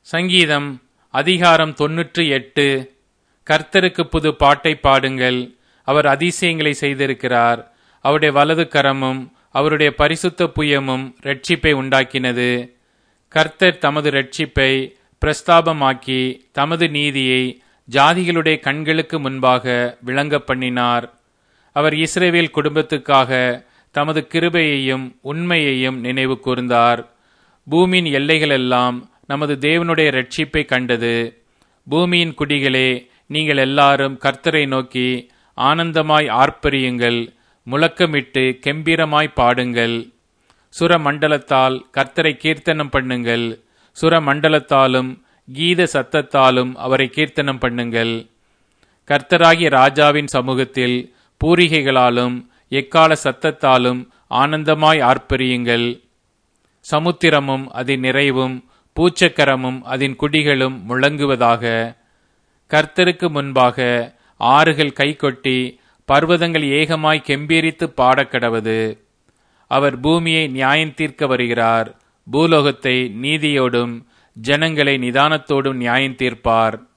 சங்கீதம் அதிகாரம் தொன்னூற்றி எட்டு கர்த்தருக்கு புது பாட்டை பாடுங்கள் அவர் அதிசயங்களை செய்திருக்கிறார் அவருடைய வலது கரமும் அவருடைய பரிசுத்த புயமும் ரட்சிப்பை உண்டாக்கினது கர்த்தர் தமது ரட்சிப்பை பிரஸ்தாபமாக்கி தமது நீதியை ஜாதிகளுடைய கண்களுக்கு முன்பாக விளங்க பண்ணினார் அவர் இஸ்ரேவேல் குடும்பத்துக்காக தமது கிருபையையும் உண்மையையும் நினைவு கூர்ந்தார் பூமியின் எல்லைகளெல்லாம் நமது தேவனுடைய ரட்சிப்பை கண்டது பூமியின் குடிகளே நீங்கள் எல்லாரும் கர்த்தரை நோக்கி ஆனந்தமாய் ஆர்ப்பரியுங்கள் முழக்கமிட்டு கெம்பீரமாய் பாடுங்கள் சுர மண்டலத்தால் கர்த்தரை கீர்த்தனம் பண்ணுங்கள் சுர மண்டலத்தாலும் கீத சத்தத்தாலும் அவரை கீர்த்தனம் பண்ணுங்கள் கர்த்தராகிய ராஜாவின் சமூகத்தில் பூரிகைகளாலும் எக்கால சத்தத்தாலும் ஆனந்தமாய் ஆர்ப்பரியுங்கள் சமுத்திரமும் அதன் நிறைவும் பூச்சக்கரமும் அதன் குடிகளும் முழங்குவதாக கர்த்தருக்கு முன்பாக ஆறுகள் கைகொட்டி பர்வதங்கள் ஏகமாய் கெம்பீரித்து பாடக்கடவது அவர் பூமியை நியாயம் தீர்க்க வருகிறார் பூலோகத்தை நீதியோடும் ஜனங்களை நிதானத்தோடும் நியாயம் தீர்ப்பார்